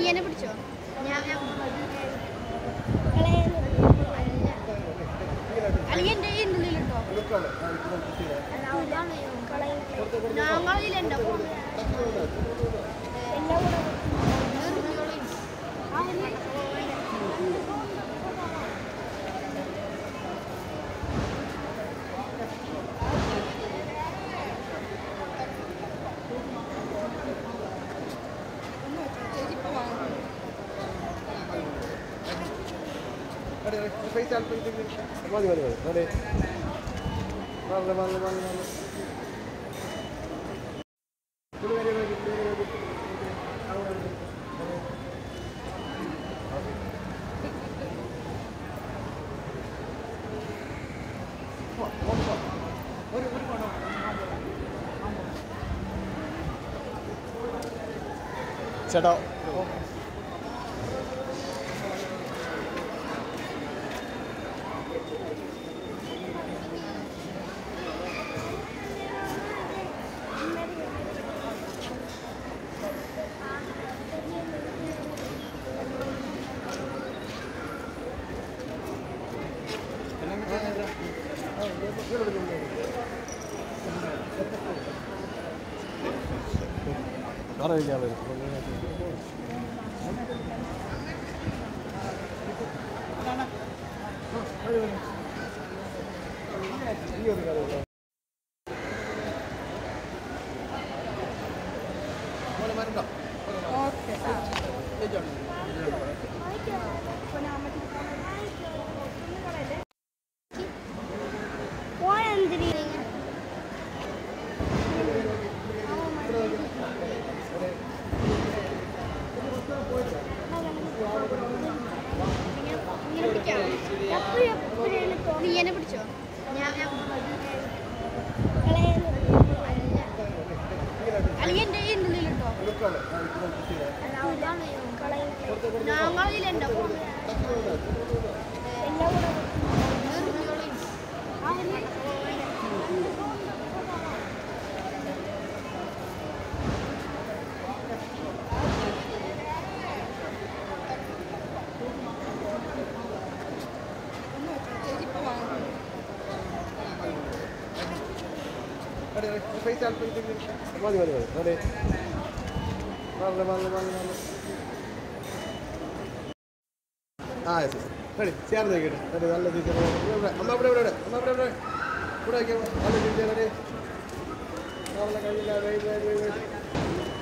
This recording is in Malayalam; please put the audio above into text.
എന്നെ പിടിച്ചോ ഞാൻ അല്ലെങ്കിൽ എൻ്റെ ഇതിൻ്റെ ഉള്ളിലുണ്ടോ ഞങ്ങളിലുണ്ടോ മതി മതി മതി മതി വന്ന് വന്ന് വന്ന് വന്ന് ഇത് വരെ വരെ ഇത് വരെ വരെ. അവിടെ വരെ. ചേട്ടാ അറിയിക്കാൻ വരും ഈ ഒരു കാര്യം ഇങ്ങനെ പിടിക്കാം നീ എന്നെ പിടിച്ചോ ഞാൻ അല്ലെങ്കിൽ എൻ്റെ ഇതിൻ്റെ ഉള്ളിലുണ്ടോ ഞങ്ങളിലുണ്ടോ മതി മതി മതി മതി വന്ന് വന്ന് വന്ന് വന്ന് ആ യെസ് യെസ് റെഡി ചേർന്ന് നോക്കിയിട്ട് റെഡി നല്ല ടീച്ചർ അമ്മ ഇവിടെ ഇവിടെ ഇവിടെ അമ്മ ഇവിടെ ഇവിടെ ഇവിടെ വയ്ക്കാം നല്ല ടീച്ചർ റെഡി നമ്മളെ കഴിഞ്ഞില്ല വെയിറ്റ് വെയിറ്റ് വെയിറ്റ്